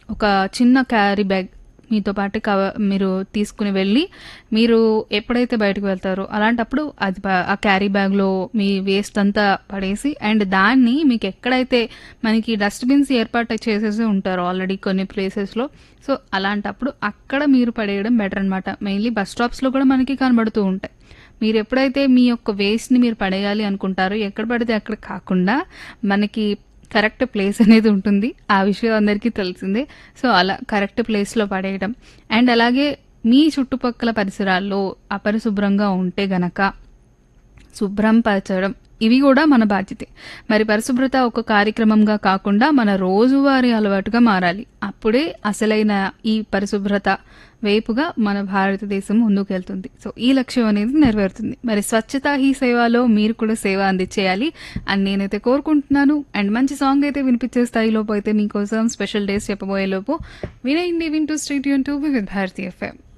ఒక చిన్న carry bag మీతో పాటు కవ మీరు తీసుకుని వెళ్ళి మీరు ఎప్పుడైతే బయటకు వెళ్తారో అలాంటప్పుడు అది బ- ఆ క్యారీ బ్యాగ్లో మీ వేస్ట్ అంతా పడేసి అండ్ దాన్ని మీకు ఎక్కడైతే మనకి డస్ట్బిన్స్ ఏర్పాటు చేసేసి ఉంటారో ఆల్రెడీ కొన్ని ప్లేసెస్లో సో అలాంటప్పుడు అక్కడ మీరు పడేయడం బెటర్ అనమాట మెయిన్లీ బస్ స్టాప్స్లో కూడా మనకి కనబడుతూ ఉంటాయి మీరు ఎప్పుడైతే మీ యొక్క వేస్ట్ని మీరు పడేయాలి అనుకుంటారో ఎక్కడ పడితే అక్కడ కాకుండా మనకి కరెక్ట్ ప్లేస్ అనేది ఉంటుంది ఆ విషయం అందరికీ తెలిసిందే సో అలా కరెక్ట్ ప్లేస్లో పడేయడం అండ్ అలాగే మీ చుట్టుపక్కల పరిసరాల్లో అపరిశుభ్రంగా ఉంటే గనక శుభ్రం పరచడం ఇవి కూడా మన బాధ్యతే మరి పరిశుభ్రత ఒక కార్యక్రమంగా కాకుండా మన రోజువారీ అలవాటుగా మారాలి అప్పుడే అసలైన ఈ పరిశుభ్రత వైపుగా మన భారతదేశం ముందుకెళ్తుంది సో ఈ లక్ష్యం అనేది నెరవేరుతుంది మరి స్వచ్ఛత ఈ సేవలో మీరు కూడా సేవ అందించేయాలి అని నేనైతే కోరుకుంటున్నాను అండ్ మంచి సాంగ్ అయితే వినిపించే స్థాయిలోపు అయితే మీకోసం స్పెషల్ డేస్ చెప్పబోయే లోపు వినేయండి వింటూ స్ట్రీట్ యూన్ టూ విత్ భారతీ ఎఫ్ఎం